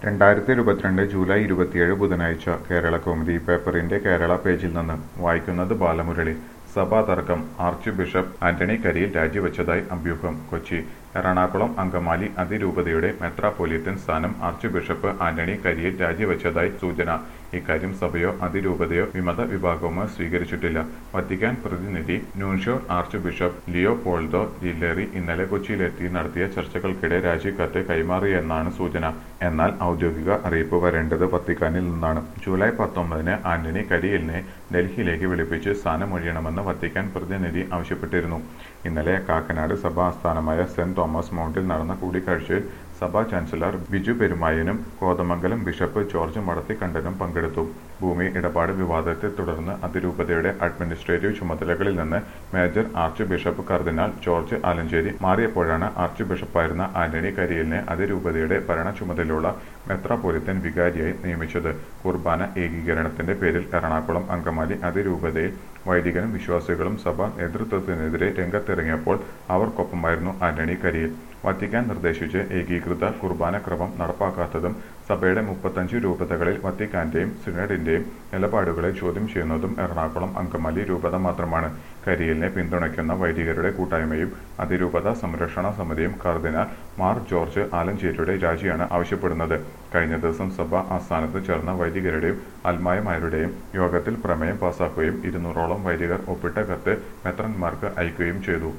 രണ്ടായിരത്തി ഇരുപത്തിരണ്ട് ജൂലൈ ഇരുപത്തിയേഴ് ബുധനാഴ്ച കേരള കൗമുദി പേപ്പറിന്റെ കേരള പേജിൽ നിന്ന് വായിക്കുന്നത് ബാലമുരളി സഭാ തർക്കം ആർച്ച് ബിഷപ്പ് ആന്റണി കരിയിൽ രാജിവെച്ചതായി അഭ്യൂഹം കൊച്ചി എറണാകുളം അങ്കമാലി അതിരൂപതയുടെ മെത്രാപ്പൊലീത്തൻ സ്ഥാനം ആർച്ച് ബിഷപ്പ് ആന്റണി കരിയിൽ രാജിവെച്ചതായി സൂചന ഇക്കാര്യം സഭയോ അതിരൂപതയോ വിമത വിഭാഗവുമോ സ്വീകരിച്ചിട്ടില്ല വത്തിക്കാൻ പ്രതിനിധി ന്യൂൻഷോർ archbishop Leopoldo Girelli ഇന്നലെ കൊച്ചിയിലെത്തി നടത്തിയ ചർച്ചകൾക്കിടെ രാജിക്കത്ത് കൈമാറിയെന്നാണ് സൂചന എന്നാൽ ഔദ്യോഗിക അറിയിപ്പ് വരേണ്ടത് വത്തിക്കാനിൽ നിന്നാണ് ജൂലൈ പത്തൊമ്പതിന് ആന്റണി കരിയലിനെ ഡൽഹിയിലേക്ക് വിളിപ്പിച്ച് സ്ഥാനമൊഴിയണമെന്ന് വത്തിക്കാൻ പ്രതിനിധി ആവശ്യപ്പെട്ടിരുന്നു ഇന്നലെ കാക്കനാട് സഭാ ആസ്ഥാനമായ സെന്റ് തോമസ് മൗണ്ടിൽ നടന്ന കൂടിക്കാഴ്ചയിൽ സഭാ ചാൻസലർ ബിജു പെരുമായനും കോതമംഗലം ബിഷപ്പ് ജോർജ് മടത്തിക്കണ്ടനും പങ്കെടുത്തു ഭൂമി ഇടപാട് വിവാദത്തെ തുടർന്ന് അതിരൂപതയുടെ അഡ്മിനിസ്ട്രേറ്റീവ് ചുമതലകളിൽ നിന്ന് major archbishop cardinal George Alencherry മാറിയപ്പോഴാണ് ആർച്ച് ബിഷപ്പായിരുന്ന ആന്റണി കരിയലിനെ അതിരൂപതയുടെ ഭരണ ചുമതലയുള്ള മെത്രാപ്പൊലിത്തൻ വികാരിയായി നിയമിച്ചത് കുർബാന ഏകീകരണത്തിന്റെ പേരിൽ എറണാകുളം അങ്കമാലി അതിരൂപതയിൽ വൈദികനും വിശ്വാസികളും സഭാ നേതൃത്വത്തിനെതിരെ രംഗത്തിറങ്ങിയപ്പോൾ അവർക്കൊപ്പമായിരുന്നു ആന്റണി കരിയിൽ വത്തിക്കാൻ നിർദ്ദേശിച്ച് ഏകീകൃത കുർബാന ക്രമം നടപ്പാക്കാത്തതും സഭയുടെ മുപ്പത്തഞ്ച് രൂപതകളിൽ വത്തിക്കാന്റെയും സിനഡിന്റെയും നിലപാടുകളെ ചോദ്യം ചെയ്യുന്നതും എറണാകുളം അങ്കമാലി രൂപത മാത്രമാണ് കരിയലിനെ പിന്തുണയ്ക്കുന്ന വൈദികരുടെ കൂട്ടായ്മയും അതിരൂപത സംരക്ഷണ സമിതിയും കർദിനാൾ മാർ ജോർജ് ആലഞ്ചേരിയുടെ രാജിയാണ് ആവശ്യപ്പെടുന്നത് കഴിഞ്ഞ ദിവസം സഭ ആസ്ഥാനത്ത് ചേർന്ന വൈദികരുടെയും അൽമായമാരുടെയും യോഗത്തിൽ പ്രമേയം പാസാക്കുകയും ഇരുന്നൂറോളം വൈദികർ ഒപ്പിട്ട കത്ത് മെത്രന്മാർക്ക് അയക്കുകയും ചെയ്തു